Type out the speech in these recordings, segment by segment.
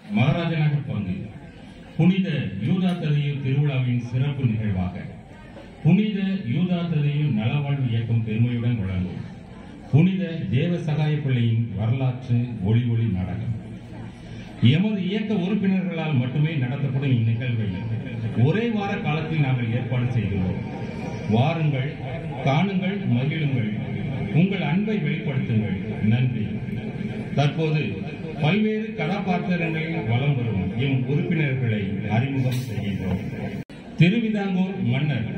மகாராஜநகர் பங்கு புனித யூதா ததையும் திருவிழாவின் சிறப்பு நிகழ்வாக புனித யூதா ததையும் நலவாழ்வு இயக்கம் பெருமையுடன் வழங்கும் புனித தேவ சகாய பிள்ளையின் வரலாற்று ஒளி ஒளி நாடகம் எமது இயக்க உறுப்பினர்களால் மட்டுமே நடத்தப்படும் இந்நிகழ்வை ஒரே வார காலத்தில் நாங்கள் ஏற்பாடு செய்துள்ளோம் வாருங்கள் காணுங்கள் மகிழுங்கள் உங்கள் அன்பை வெளிப்படுத்துங்கள் நன்றி தற்போது பல்வேறு கதாபாத்திரங்களில் வலம் வரும் எம் உறுப்பினர்களை அறிமுகம் செய்கின்றோம் திருவிதாங்கூர் மன்னர்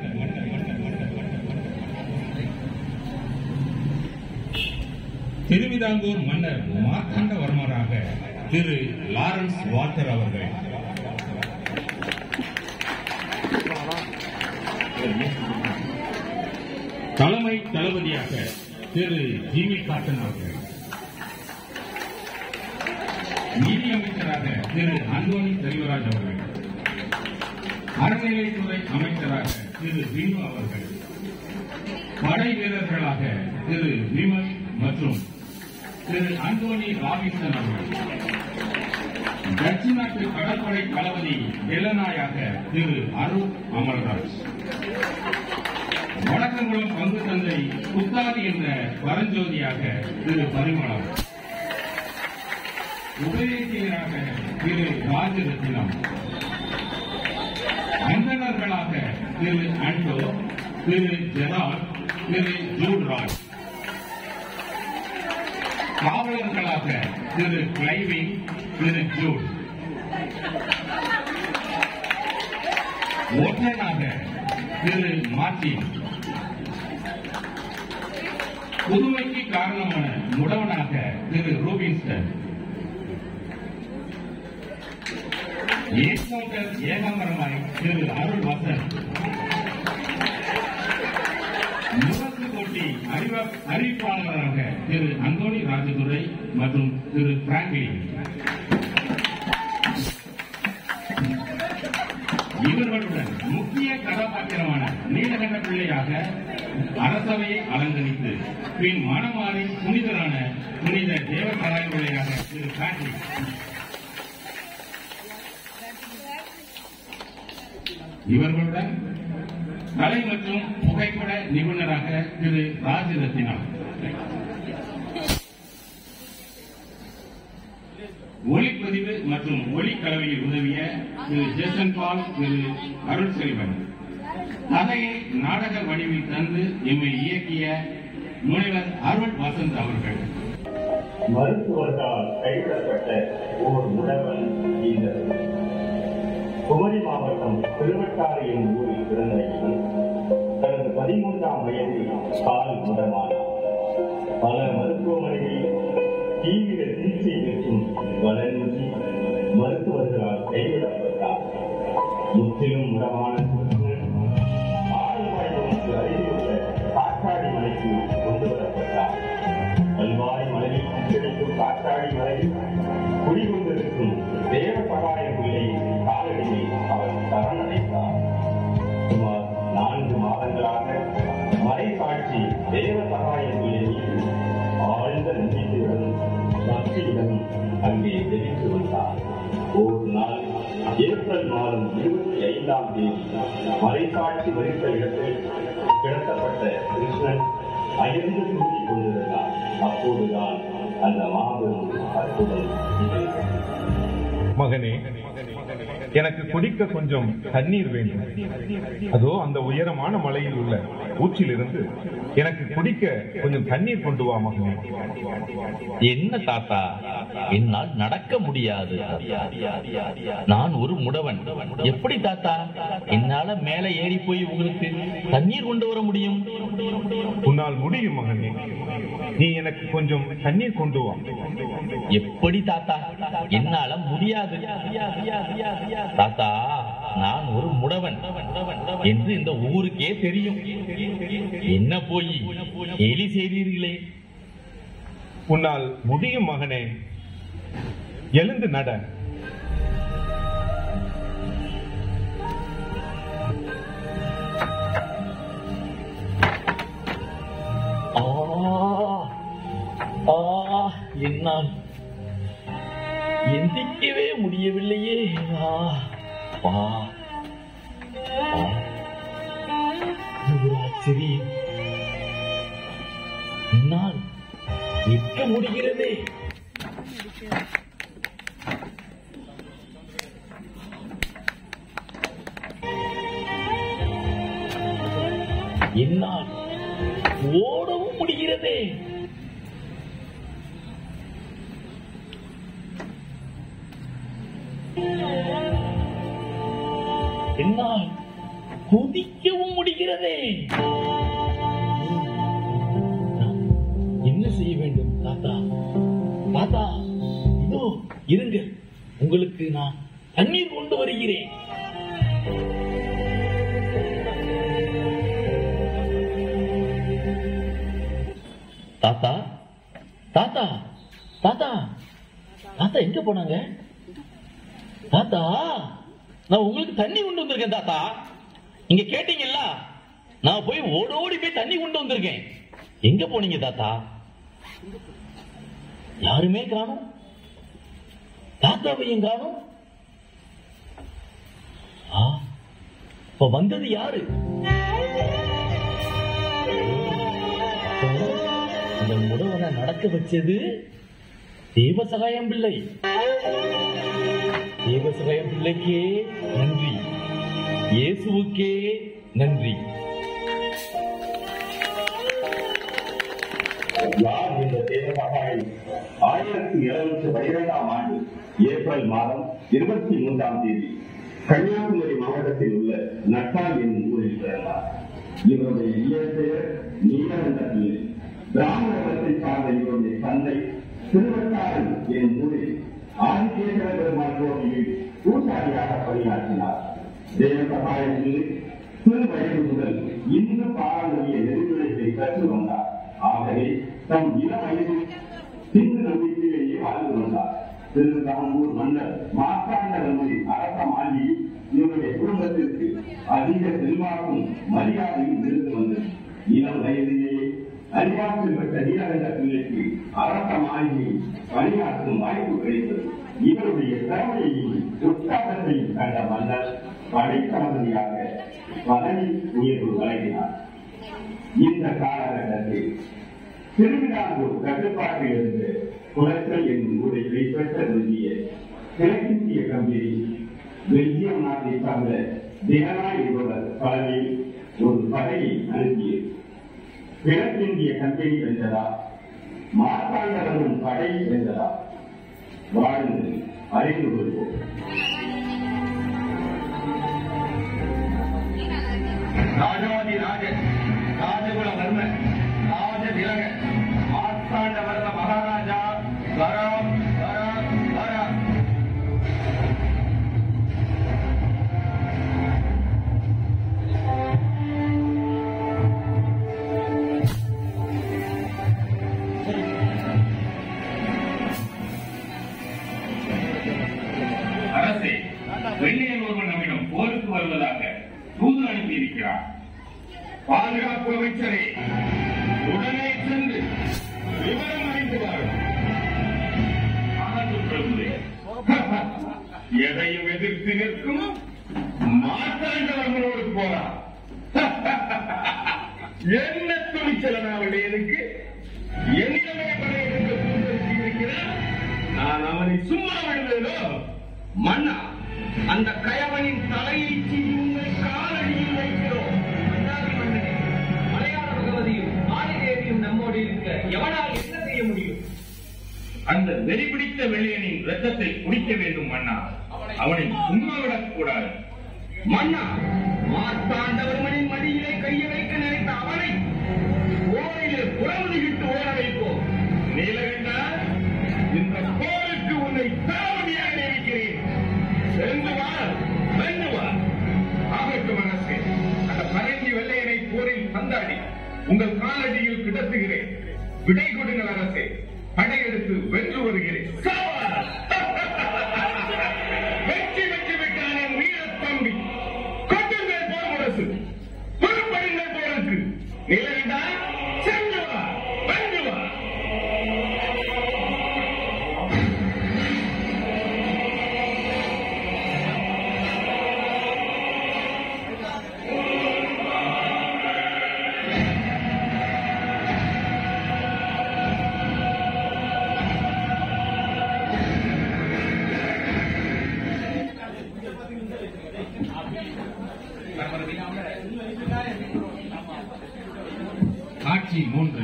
திருவிதாங்கூர் மன்னர் மார்த்தாண்டவர்மராக திரு லாரன்ஸ் வாட்டர் அவர்கள் தலைமை தளபதியாக திரு ஜிமி காட்டன் அவர்கள் நீதியமைச்சராக திரு அந்தோனி செல்வராஜ் அவர்கள் அறநிலைத்துறை அமைச்சராக திரு வினு அவர்கள் படை வீரர்களாக திரு விமல் மற்றும் திரு அந்தோனி ராபின்சன் அவர்கள் டச்சு நாட்டு கடற்படை தளபதி வெள்ளநாயாக திரு அருண் அமர்ராஜ் வடக்கங்குளம் பங்கு தந்தை புத்தாதி என்ற பரஞ்சோதியாக திரு பரிமளம் உபதேசியராக திரு ராஜரத்னம் அந்தணர்களாக திரு அண்டோ திரு ஜெரால் திரு ஜூட்ராஜ் காவலர்களாக திரு கிளைவிங் திரு ஜூட் ஓட்டனாக திரு மார்டின் புதுமைக்கு காரணமான முடவனாக திரு ரூபின்ஸ்டன் ஏகோட்டர் ஏகாம்பரமாய் திரு அருள் வசன் முரசு போட்டி அறிவ அறிவிப்பாளராக திரு அந்தோணி ராஜதுரை மற்றும் திரு பிராங்க்லின் இவர்களுடன் முக்கிய கதாபாத்திரமான நீலகண்ட பிள்ளையாக அரசவையை அலங்கரித்து பின் மனமாறி புனிதரான புனித தேவசராய பிள்ளையாக திரு பிராங்க்லின் இவர்களுடன் கலை மற்றும் புகைப்பட நிபுணராக திரு ராஜரத்தினம் ஒளிப்பதிவு மற்றும் ஒளி கலவையில் உதவிய திரு ஜேசன் பால் திரு அருள் செல்வன் கதையை நாடக வடிவில் தந்து எம்மை இயக்கிய முனைவர் அருள் வசந்த் அவர்கள் மருத்துவர்களால் கைவிடப்பட்ட ஓர் முடவன் இந்த குமரி மாவட்டம் திருவட்டாறு என்னும் ஊரில் பிறந்த இவன் தனது பதிமூன்றாம் வயதில் கால் முடமானார் பல மருத்துவமனைகளில் தீவிர சிகிச்சை பெற்றும் பலனின்றி மருத்துவர்களால் கைவிடப்பட்டார் முற்றிலும் முடமான ஆறுபாய்க்கு அருகிலுள்ள காற்றாடி மலைக்கு கொண்டு வரப்பட்டார் கல்வாய் மலையில் கிடைக்கும் காற்றாடி மலையில் குடிகொண்டிருக்கும் தேவ சகாய பிள்ளையின் காலடியில் அவர் சரணடைந்தார் சுமார் நான்கு மாதங்களாக மலை காட்சி தேவ சகாய பிள்ளையில் ஆழ்ந்த நம்பிக்கையுடன் பக்தியுடன் அங்கே தெரிவித்து வந்தார் ஒரு நாள் ஏப்ரல் மாதம் இருபத்தி ஐந்தாம் தேதி மலைக்காட்சி வரித்த இடத்தில் கிடத்தப்பட்ட கிருஷ்ணன் அயர்ந்து தூங்கிக் கொண்டிருந்தார் அப்போதுதான் அந்த மாபெரும் அற்புதம் நிகழ்ந்தது. மகனே எனக்கு குடிக்க கொஞ்சம் தண்ணீர் வேண்டும் அதோ அந்த உயரமான மலையில் உள்ள ஊற்றிலிருந்து எனக்கு குடிக்க கொஞ்சம் தண்ணீர் கொண்டு வா மகனே என்ன தாத்தா என்னால் நடக்க முடியாது நான் ஒரு முடவன் எப்படி தாத்தா என்னால மேலே ஏறி போய் உங்களுக்கு தண்ணீர் கொண்டு வர முடியும் உன்னால் முடியும் மகனே நீ எனக்கு கொஞ்சம் தண்ணீர் கொண்டு வா எப்படி தாத்தா என்னால முடியாது தாத்தா நான் ஒரு முடவன் என்று இந்த ஊருக்கே தெரியும் என்ன போய் கேலி செய்தீர்களே உன்னால் முடியும் மகனே எழுந்து நட ஆ ஆ என்னால் எந்திக்கவே முடியவில்லையே ஆ, அப்பா. ஆ. இது ஒரு ஆச்சரியம் என்னால் நிற்க முடிகிறதே என்னால் ஓடவும் முடிகிறதே என்னால் குதிக்கவும் முடிகிறதே நான் என்ன செய்ய வேண்டும் தாத்தா தாத்தா இதோ இருங்கள் உங்களுக்கு நான் தண்ணீர் கொண்டு வருகிறேன் தாத்தா தாத்தா தாத்தா தாத்தா எங்க போனாங்க தாத்தா நான் உங்களுக்கு தண்ணி கொண்டு வந்திருக்கேன் தாத்தா நீங்க கேட்டீங்கல்ல நான் போய் ஓடோடி போய் தண்ணி கொண்டு வந்திருக்கேன் எங்க போனீங்க தாத்தா யாருமே காணும் தாத்தாவையும் காணும் ஆ, இப்ப வந்தது யாரு இந்த முடவனை நடக்க வச்சது தேவசகாயம் பிள்ளை தேவசகாயம் பிள்ளைக்கே நன்றி இயேசுவுக்கே நன்றி யார் இந்த தேவசகாயம் ஆயிரத்தி இருநூற்றி பனிரெண்டாம் ஆண்டு ஏப்ரல் மாதம் இருபத்தி மூன்றாம் தேதி கன்னியாகுமரி மாவட்டத்தில் உள்ள நட்டால் என்னும் ஊரில் பிறந்தார் இவருடைய இயற்பெயர் நீலகண்ட பிள்ளை பிராமணத்தை சார்ந்த இவருடைய தந்தை திருவட்டாரன் என்னும் ஊரில் ஆதிகேசவ பெருமாள் கோவிலில் பூசாரியாக பணியாற்றினார் தேவசகாயம் பிள்ளை சிறு வயது முதல் இந்து பாரம்பரிய நெறிமுறைகளை கற்று வந்தார் ஆகவே தம் இளம் வயதில் சிந்து நம்பிக்கையிலேயே வாழ்ந்து வந்தார் திருவிதாங்கூர் மன்னர் மார்த்தாண்டவர்மனின் அரச மாளிகையில் இவருடைய குடும்பத்திற்கு அதிக செல்வாக்கும் மரியாதையும் இருந்து வந்தது இளம் வயதிலேயே அறிவாற்றல் பெற்ற நீலகண்ட பிள்ளைக்கு அரச மாளிகையில் பணியாற்றும் வாய்ப்பு கிடைத்தது இவருடைய திறமையையும் உற்சாகத்தையும் கண்ட மன்னர் படைத்தளபதியாக பதவி உயர்வு வழங்கினார் இந்த காலகட்டத்தில் திருவிழாங்கூர் கட்டுப்பாட்டில் இருந்து குளத்தல் என்னும் ஊரை கைப்பற்ற விரும்பிய கிழக்கிந்திய கம்பெனி பெல்ஜியம் நாட்டை சார்ந்த தினனா என்பவர் பலரில் ஒரு படையை அனுப்பியது கிழக்கிந்திய கம்பெனி வென்றதா மார்த்தாண்டவரும் படை வென்றதா வாழ்ந்து அறிந்து கொள்வோம் ராஜாதி ராஜ ராஜகுல வர்ம ராஜ திலக மார்த்தாண்ட வர்ம மகாராஜா வரம் வரம் வரம் அரசே வெள்ளையன் ஒருவன் நம்மிடம் போருக்கு வருவதாக தூது அனுப்பியிருக்கிறார் பாதுகாப்பு அமைச்சரே உடனே சென்று விவரம் அறிந்து வாரும் ஆனந்த பிரபுவே எதையும் எதிர்த்து நிற்கும் மாற்றாண்டவர்களோடு போரா என்ன துணிச்சலன் அவளுடையதுக்கு என்னிடமே படையெடுக்க தூதருக்கு இருக்கிறார் நான் அவனை சும்மா விடுவேனோ மன்னா அந்த கயவனின் தலையை சீவி உங்கள் காலடியில் வைக்கிறோம் மன்னாதி மன்னனே, மலையாள பகவதியும் ஆதிதேவியும் நம்மோடு இருக்க எவனால் என்ன செய்ய முடியும் அந்த வெறி பிடித்த வெள்ளையனின் ரத்தத்தை குடிக்க வேண்டும் மன்னா அவனை சும்மா விடக் கூடாது மன்னா மார்த்தாண்டவர்மனின் மடியிலே கையை வைக்க நினைத்த அவனை போரிலே புறமுதுகிட்டு ஓட வைப்போம் நீலகண்டா இந்த போருக்கு உன்னை தளபதியாக நியமிக்கிறேன் சென்று வா வென்று வா ஆகட்டும் அரசே அந்த பரங்கி வெள்ளையனை போரில் பந்தாடி உங்கள் காலடியில் கிடத்துகிறேன் விடை கொடுங்கள் அரசே படையெடுத்து வென்று வருகிறேன் சவால்! வெற்றி வெற்றி விட்டான் என் வீரத் தம்பி கொட்டுங்கள் போர் முரசு புறப்படுங்கள் போருக்கு நிலையண்டா சென்று வா வென்று வா காட்சி மூன்று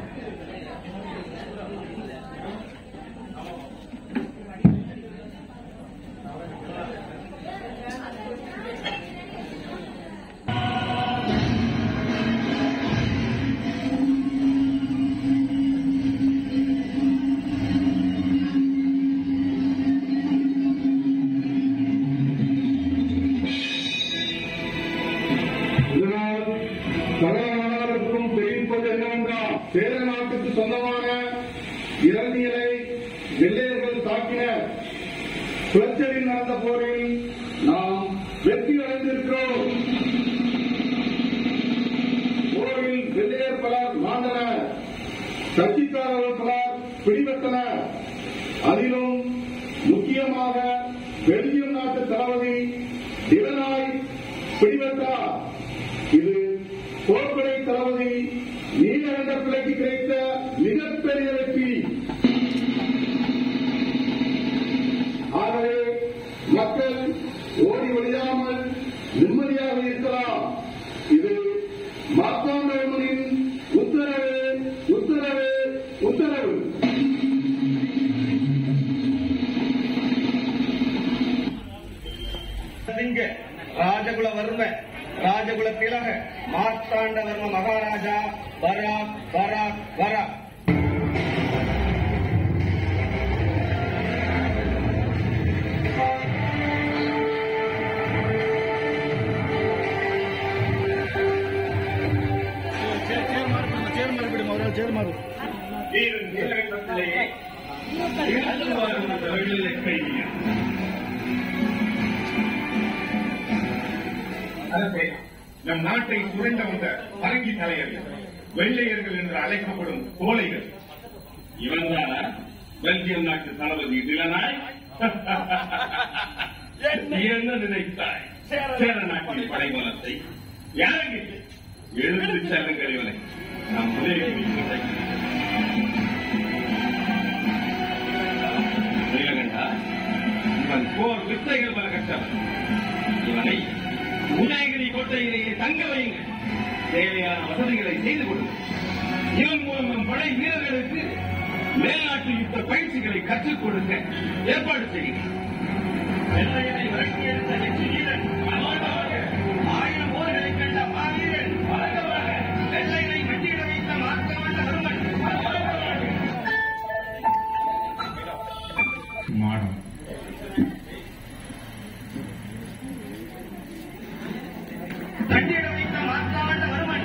இதனால் சகலமானவருக்கும் தெரிவிப்பது என்னவென்றால் சேர நாட்டுக்கு சொந்தமான இறந்தியலை வெள்ளையர்கள் தாக்கினர் குளச்சலில் நடந்த போரில் நாம் வெற்றி அடைந்திருக்கிறோம் போரில் வெள்ளையர் பலர் மாண்டனர் கட்சிக்காரர்கள் பலர் பிடிபட்டனர் அதிலும் முக்கியமாக பெல்ஜியம் நாட்டு தளபதி டிவனாய் பிடிபட்டார் இது போர்ப்படை தளபதி நீலகண்ட பிள்ளைக்கு கிடைத்த மிகப்பெரிய வெற்றி ஆகவே மக்கள் ஓடி ஒழியாமல் நிம்மதியாக இருக்கலாம் இது மாத்தாண்டவர்மனின் உத்தரவு உத்தரவு உத்தரவு சிங்க ராஜகுல வர்ம ராஜகுல திலக மார்த்தாண்ட வர்ம மகாராஜா பராக் பராக் பராக் வீரன் நீலகண்டத்திலேயே இருந்து வரும் அந்த வெள்ளை கைதியன். அரசே, நம் நாட்டை சுரண்ட வந்த பரங்கி தலையர்கள் வெள்ளையர்கள் என்று அழைக்கப்படும் கோழைகள் இவன்தானா பெல்ஜியம் நாட்டு தளபதி நிலனாய் நீ என்ன நினைத்தாய் சேர நாட்டின் படைபலத்தை யாருக்கு எழுந்து செல்லுங்கள் இவனை நம் உதவி நீலகண்டா இவன் போர் வித்தைகள் பல கற்றவன் இவனை உதயகிரி கோட்டையிலேயே தங்க வையுங்கள் தேவையான வசதிகளை செய்து கொடுங்கள் இவன் மூலம் நம் படை வீரர்களுக்கு மேல்நாட்டு யுத்த பயிற்சிகளை கற்றுக் கொடுக்க ஏற்பாடு செய்கிறேன் வெள்ளையனை விரட்டியெடுத்த வெற்றி வீரன் அமோகமாக ஆயிரம் போர்களை கண்ட மாவீரன் வழக்கமாக வெள்ளையனை வெற்றியிட வைத்த மார்க்கமண்ட பெருமன் அமோகமாக மாடம் வெற்றியிட வைத்த மார்க்கமண்ட பெருமன்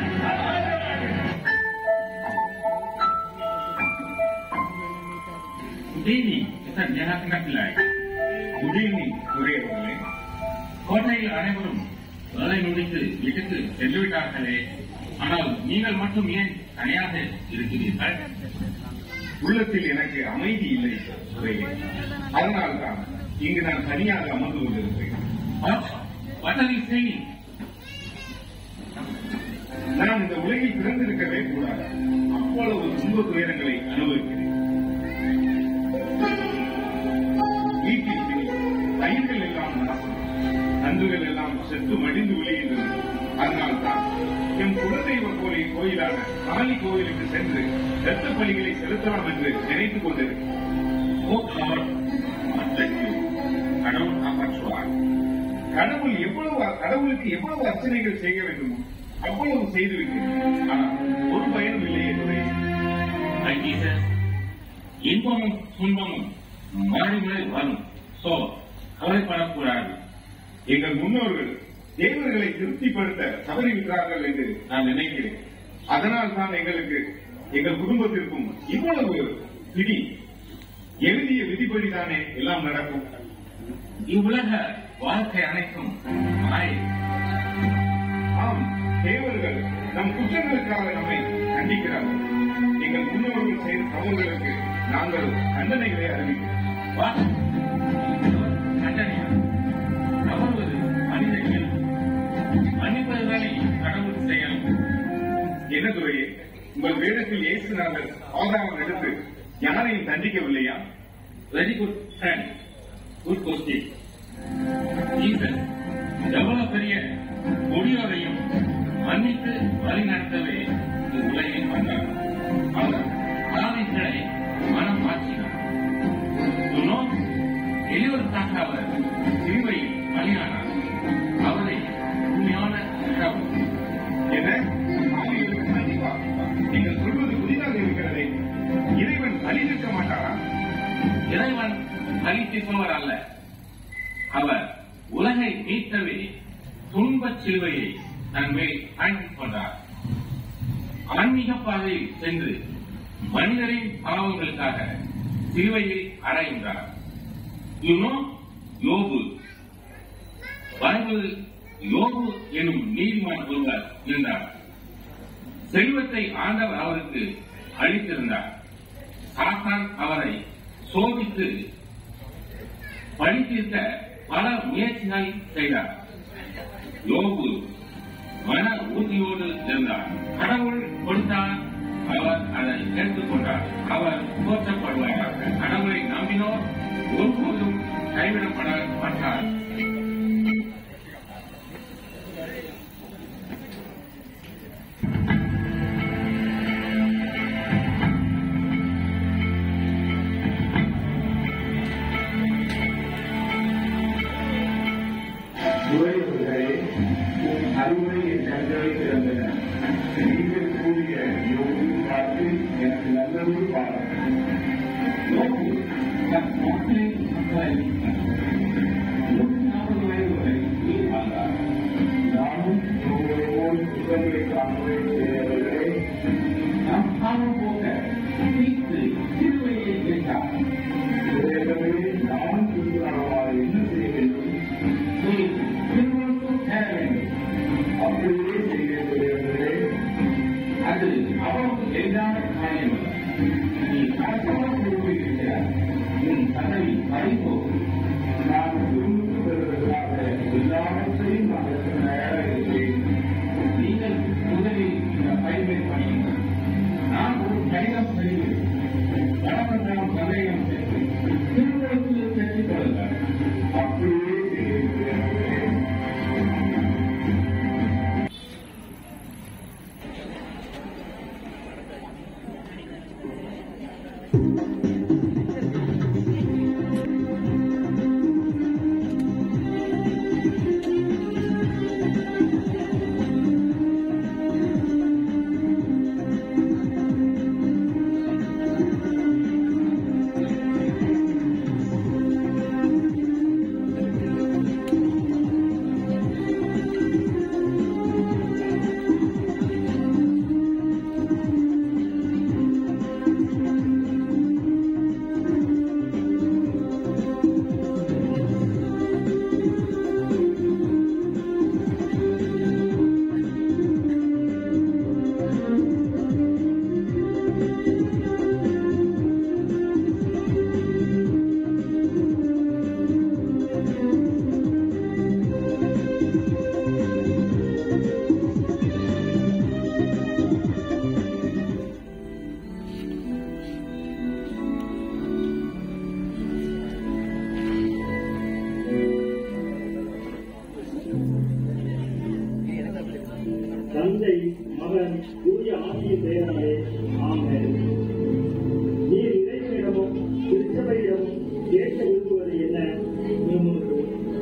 good evening mister Janardhana Pillai good evening துரையவர்களே கோட்டையில் அனைவரும் வேலை முடித்து வீட்டுக்கு சென்று விட்டார்களே ஆனால் நீங்கள் மட்டும் ஏன் தனியாக இருக்கிறீர்கள் உள்ளத்தில் எனக்கு அமைதி இல்லை துரையே அதனால்தான் இங்கு நான் தனியாக அமர்ந்து கொண்டிருக்கிறேன் What? What are you saying? நான் இந்த உலகில் பிறந்திருக்கவே கூடாது அவ்வளவு துன்ப துயரங்களை அனுபவிக்கிறேன் வீட்டில் பிணி, பயிர்கள் எல்லாம் நாசம் நன்றுகள் எல்லாம் செத்து மடிந்து விழுகின்றன அதனால்தான் என் குலதெய்வ கோயில் கோயிலான காளி கோயிலுக்கு சென்று இரத்த பலிகளை செலுத்தலாம் என்று நினைத்துக் கொண்டிருக்கிறேன் Oh Lord, what bless you. கடவுள் காப்பாற்றுவார் கடவுள் எவ்வளவு கடவுளுக்கு எவ்வளவு அர்ச்சனைகள் செய்ய வேண்டுமோ அவ்வளவு செய்துவிட்டேன் ஆனால் ஒரு பயனும் இல்லையே துறை My Jesus, இன்பமும் துன்பமும் மாறி மாறி வரும் சோ கவலைப்படக்கூடாது எங்கள் முன்னோர்கள் தேவர்களை திருப்திப்படுத்த தவறிவிட்டார்கள் என்று நான் நினைக்கிறேன் அதனால் தான் எங்களுக்கு எங்கள் குடும்பத்திற்கும் இவ்வளவு விதி எழுதிய விதிப்படிதானே எல்லாம் நடக்கும் இவ்வுலக வாழ்க்கை அனைத்தும் மாயை ஆம் தேவர்கள் நம் குற்றங்களுக்காக நம்மை கண்டிக்கிறார்கள் எங்கள் முன்னோர்கள் செய்த தவறுகளுக்கு நாங்கள் தண்டனைகளை அறிவிக்கிறோம் What? தண்டனையா? தவறுவது மனித இயல்பு. மன்னிப்பதுதானே கடவுள் செயல் என்ன துறையே உங்கள் வேதத்தில் இயேசுநாதர் ஆதாரம் எடுத்து யாரையும் தண்டிக்கவில்லையா very good friend good question Jesus எவ்வளவு பெரிய கொடியோரையும் மன்னித்து வழி நடத்தவே இந்த உலகில் வந்தார் அவர் சிலுவையில் பலியானார் அவரை உண்மையான கடவுள் என்ன கண்டிப்பா நீங்கள் சொல்வது புதிதாக இருக்கிறதே இறைவன் பலி நிற்க மாட்டாரா இறைவன் பலி தீர்ப்பவர் அல்ல அவர் உலகை மீட்டவே துன்பச் சிலுவையை தன் மேல் தாங்கிக் கொண்டார் ஆன்மீக பாதையில் சென்று மனிதரின் பாவங்களுக்காக சிலுவையில் அடைந்தார் யுனோ யோபு பைபிள் யோபு எனும் நீதிமான் ஒருவர் இருந்தார் செல்வத்தை ஆண்டவர் அவருக்கு அளித்திருந்தார் சாத்தான் அவரை சோதித்து பழி தீர்க்க பல முயற்சிகள் செய்தார் யோபு மன உறுதியோடு இருந்தார் கடவுள் கொடுத்தார் அவர் அதை ஏற்றுக்கொண்டார் அவர் போற்றப்படுவாராக கடவுளை நம்பினோர் ஒருபோதும் கைவிடப்பட மாட்டார் உரையவர்களே உன் அறிவுரை என் கண்களை திறந்தன நீங்கள் கூறிய யோகு பார்த்து எனக்கு நல்லது பாருங்கள் யோகு தன் நாட்டில் மக்களை நூற்றி நாற்பது வயது வரை உயிர் வாழ்ந்தார் நானும் யோகுவை போல் குற்றங்களை காண்பதை செய்தவர்களே நாம் காணும் போக தீர்த்து சிறுவையை கேட்டார் உரையவர்களே நான் திருவிழாவாக என்ன செய்ய வேண்டும் திருமணத்தும் சேர வேண்டும் அப்படியே செய்கிறவர்களே அது அவனுக்கு எளிதான காரியம் அல்ல. நீ கஷ்டமாக விரும்புகிறார் உன் பதவி பறிப்போகும் நான் விரும்புக்கு வருவதற்காக எல்லாவற்றையும் அதற்கு தயாராக இருக்கிறேன் நீங்கள் முதலில் இந்த பயிர்வை பணியுங்கள் நான் ஒரு கடிதம் செய்கிறேன் கணவன் நாம் சந்தேகம் செய்து திருமணத்தில் பெற்றுக் கொள்ளுங்கள் அப்படியே செய்கிறேன் தந்தை மகன் தூய ஆவியின் பெயராலே ஆமென் நீர் இறைவனிடமும் திருச்சபையிடமும் கேட்க விரும்புவது என்ன மூன்று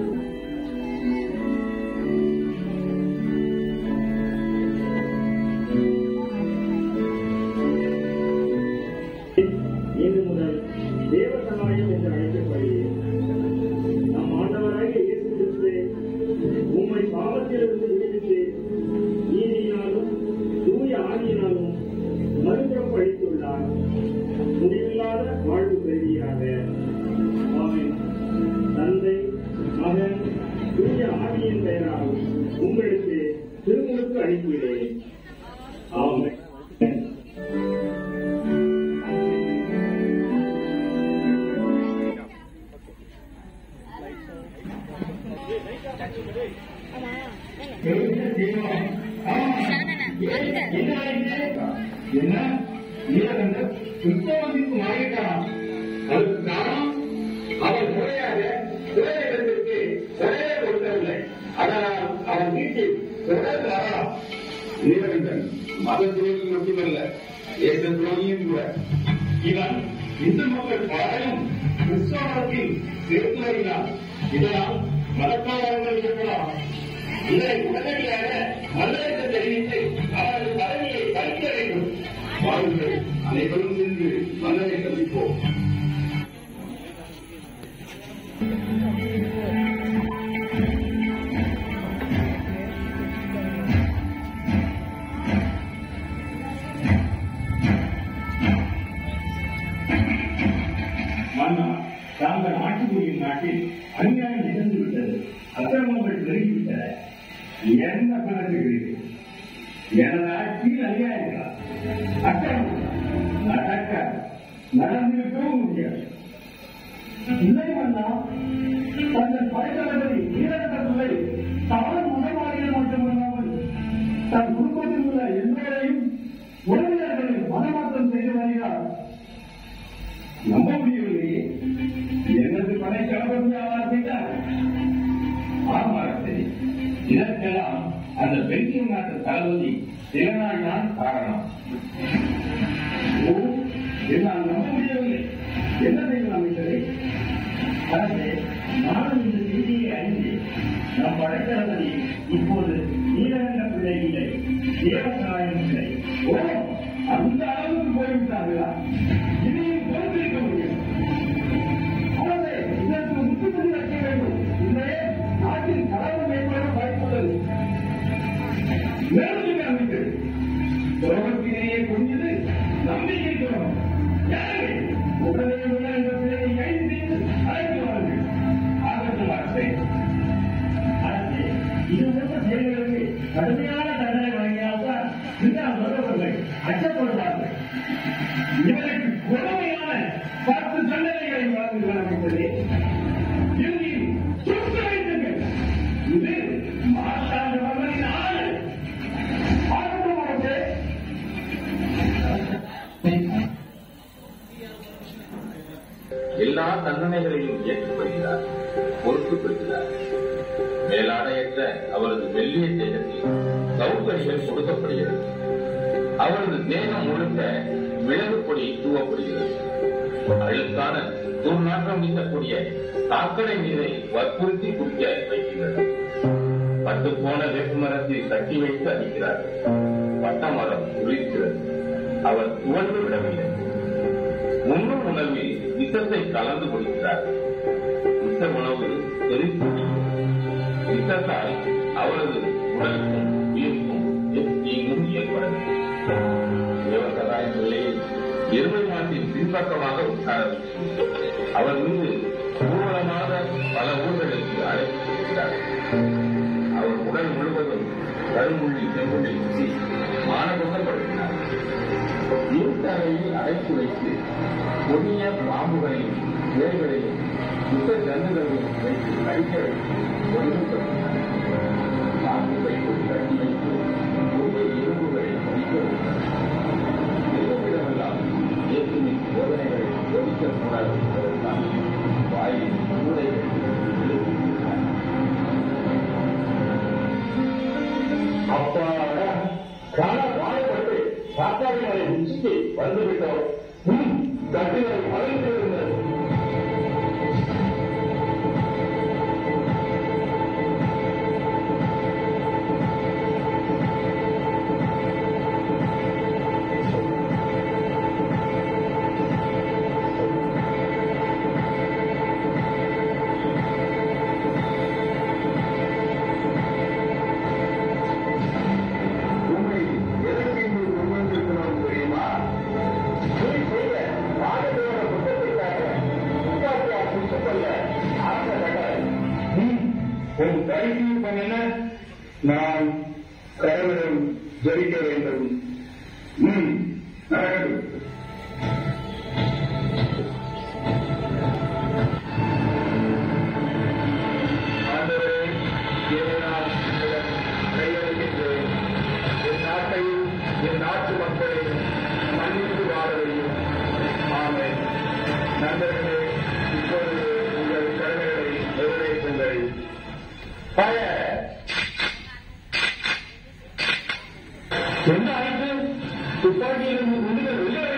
இன்று முதல் தேவ சகாயம் என்று அழைக்கப்படுகிறேன் நம் ஆண்டவராகிய இயேசு கிறிஸ்துவே உம்மை பாவத்திலிருந்து விடுவித்து நீதியினாலும் தூய ஆவியினாலும் மறுபுறம் அளித்துள்ளார் முடிவில்லாத வாழ்வு பெறுவீராக ஆமென் தந்தை மகன் தூய ஆவியின் பெயரால் உங்களுக்கு திருமுழுக்கு அளிக்கிறேன் ஆமென் என்ன நீலகண்ட கிறிஸ்தவனுக்கு மாறிட்டான் அதுக்கு காரணம் அவன் முறையாக சிறையிடத்திற்கு சிறையை கொடுக்கவில்லை அதனால் அவன் வீட்டில் சிறை வரலாம் நீலகண்டன் மத துரோகி மட்டுமல்ல தேச துரோகியும் கூட இவன் இந்து மக்கள் பலரையும் கிறிஸ்தவத்தில் சேர்த்து வருகிறான் இதனால் மதக்காரர்கள் இருக்கலாம் இதனை உடனடியாக மன்னருக்கு தெரிவித்து அவரது பதவியை பறிக்க வேண்டும் வாருங்கள் அனைவரும் சென்று மன்னரை சந்திப்போம் மன்னா தாங்கள் ஆட்சி புரியும் நாட்டில் அநியாயம் நிகழ்ந்து விட்டது அக்கிரமங்கள் பெருகிவிட்டன என்ன கணக்குகிறீர்கள் எனது ஆட்சியில் அநியாயங்களா அக்கிரமம் நடக்க நடந்திருக்கவும் முடியாது இல்லை மன்னா தங்கள் படைத்தளபதி வீரத்தலை தவறு மதவாதிகள் மட்டுமல்லாமல் தன் குடும்பத்தில் உள்ள எல்லோரையும் உறவினர்களையும் மனமாற்றம் செய்து வருகிறார் நம்ப முடியவில்லையே எனது படை தளபதி ஆவார் செய்தார் ஆமாரத்தை இதற்கெல்லாம் அந்த பெல்ஜியம் நாட்டு தளபதி சிவநாள் தான் காரணம் ஓ, என்னால் நம்ப முடியவில்லை என்ன செய்வது அமைச்சரே அரசே நானும் இந்த செய்தியை அறிந்து நம் படைத்தளபதி இப்போது நீலகண்ட பிள்ளை இல்லை தேவசகாயம் இல்லை ஓ அந்த அளவுக்கு போய்விட்டார்களா இனியும் பொறுத்திருக்க முடியும் அரசே இதற்கு முற்றுப்புள்ளி வைக்க வேண்டும் இல்லையே நாட்டின் கலவு மேம்பட வாய்ப்புள்ளது மேலும் அமைச்சர் துரோகத்திலேயே கொஞ்சது நம்பிக்கை துரோகம் யாரு உடனே உள்ள இந்த பிள்ளையை கைது செய்து அழைத்து வாருங்கள் ஆகட்டும் அரசே அரசே இது போன்ற செயல்களுக்கு கடுமையான தண்டனை வழங்கினால்தான் பின்னால் வருபவர்கள் அச்சப்படுவார்கள் இவருக்கு கொடுமையான பத்து தண்டனைகளை வழங்குகிறார் அமைச்சரே இறுதியில் சுட்டு வைத்துங்கள் இது மாற்றாண்டு மன்னரின் ஆணை ஆகட்டும் அரசே எல்லா தண்டனைகளையும் ஏற்றுக்கொள்கிறார் பொறுத்துக் கொள்கிறார் மேலாடையற்ற அவரது மெல்லிய தேகத்தில் சௌகரிகள் கொடுக்கப்படுகிறது அவரது தேகம் முழுக்க மிளகு பொடி தூவப்படுகிறது அழுக்கான துர்நாற்றம் வீசக்கூடிய சாக்கடை நீரை வற்புறுத்தி குடிக்க வைக்கின்றனர் பட்டு போன வேப்பமரத்தில் கட்டி வைத்து அடிக்கிறார்கள் பட்ட மரம் உரிக்கிறது அவர் துவண்டு விடவில்லை உண்ணும் உணவில் விஷத்தை கலந்து கொடுக்கிறார் விஷ உணவு தெரிந்து விஷத்தால் அவரது உடலுக்கும் உயிருக்கும் எத்தீங்கும் ஏற்படவில்லை தேவசகாய பிள்ளையை எருமை மாட்டின் பின்பக்கமாக உட்கார வைத்து, அவர் மீது ஊர்வலமாக பல ஊர்களுக்கு அழைத்து செல்கிறார் அவர் உடல் முழுவதும் கருமுள்ளி செங்குள்ளி சுற்றி மானபங்கப்படுத்தினார் இருட்டறையில் அடைத்து வைத்து கொடிய பாம்புகளையும் வேர்களையும் சுத்த ஜந்துகளையும் வைத்து கடிக்க வைத்து ஒழுங்குபடுத்தினார் காற்று வைத்து கட்டி வைத்து கொடிய எறும்புகளை கடிக்க வைத்தார் எதிர்ப்பிடமெல்லாம் இயேசுவின் போதனைகளை ஒழிக்கக்கூடாது என்பதற்காக வாயில் மூளைகளை எழுப்பினார் அப்பாடா கால காயப்பட்டு சாத்தாடி மலை உச்சிக்கு வந்துவிட்டோம் ம், கட்டிலை மறைந்திருந்தது உண்மை எதற்கு இங்கு கொண்டு வந்திருக்கிறோம் தெரியுமா நீ செய்த பாடத்தோட குற்றத்திற்காக துப்பாக்கியா சுட்டுக் கொள்ள அரச தகவல் உன் கடைசி என்ன நான் கடவுளிடம் ஜெயிக்க வேண்டும் ம் நடக்கட்டும் ஆண்டவரே, இதை நான் உம்மிடம் கையளிக்கின்றேன். என் நாட்டையும் என் நாட்டு மக்களையும் மன்னித்து வாழவையும் ஆமென். நண்பர்களே இப்பொழுது உங்கள் கடமைகளை நிறைவேற்றுங்கள் Fire! என்ன ஆயிற்று துப்பாக்கியிலிருந்து குண்டுகள் வெளியே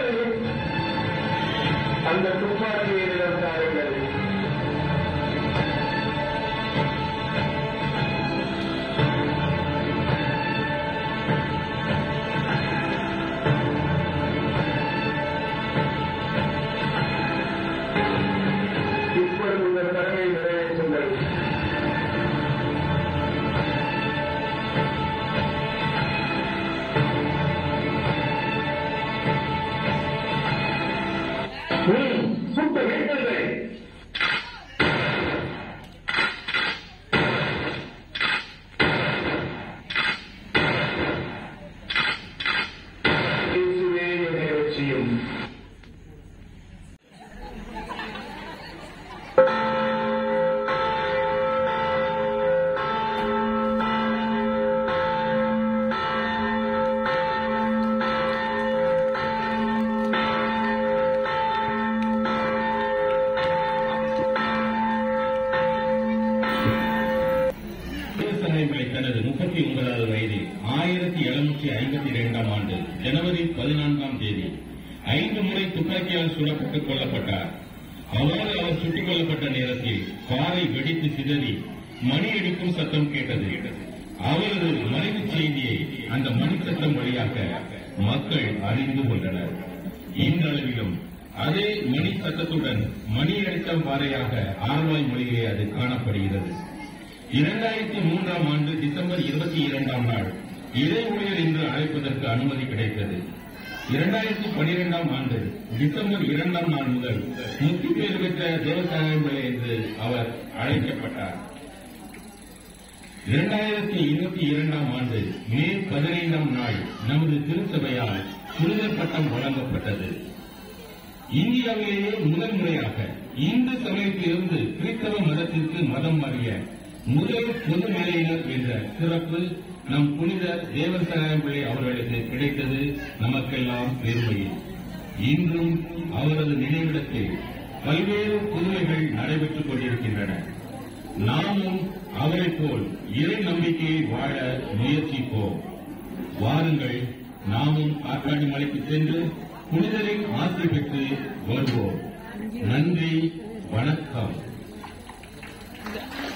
முப்பத்தி ஒன்பதாவது வயதில் ஆயிரத்தி எழுநூற்றி ஐம்பத்தி இரண்டாம் ஆண்டு ஜனவரி பதினான்காம் தேதி ஐந்து முறை துப்பாக்கியால் சுடப்பட்டுக் கொல்லப்பட்டார் அவ்வாறு அவர் சுட்டுக் கொல்லப்பட்ட நேரத்தில் காரை வெடித்து சிதறி மணி அடிக்கும் சத்தம் கேட்டது அவரது மறைவு செய்தியை அந்த மணி சத்தம் வழியாக மக்கள் அறிந்து கொண்டனர் இன்றளவிலும் அதே மணி சத்தத்துடன் மணி அடித்தம் வாரையாக ஆர்வாய் மொழியிலே அது காணப்படுகிறது இரண்டாயிரத்தி மூன்றாம் ஆண்டு டிசம்பர் இருபத்தி இரண்டாம் நாள் இறை ஊழியர் என்று அழைப்பதற்கு அனுமதி கிடைத்தது இரண்டாயிரத்தி பனிரெண்டாம் ஆண்டு டிசம்பர் இரண்டாம் நாள் முதல் முக்தி பேர் பெற்ற தேவசாயங்களே என்று அவர் அழைக்கப்பட்டார் இரண்டாயிரத்தி இருபத்தி இரண்டாம் ஆண்டு மே பதினைந்தாம் நாள் நமது திருச்சபையால் புனிதர் பட்டம் வழங்கப்பட்டது இந்தியாவிலேயே முதல் முறையாக இந்து சமயத்திலிருந்து கிறிஸ்தவ மதத்திற்கு மதம் மாறிய முதல் பொது நிலையினர் என்ற சிறப்பு நம் புனித தேவசகாயம்பிள்ளை அவர்களுக்கு கிடைத்தது நமக்கெல்லாம் பெருமையே இன்றும் அவரது நினைவிடத்தில் பல்வேறு புதுமைகள் நடைபெற்றுக் கொண்டிருக்கின்றன நாமும் அவரைப் போல் இறை நம்பிக்கையை வாழ முயற்சிப்போம் வாருங்கள் நாமும் ஆற்காடு மலைக்கு சென்று புனிதரின் ஆசி பெற்று வருவோம் நன்றி வணக்கம்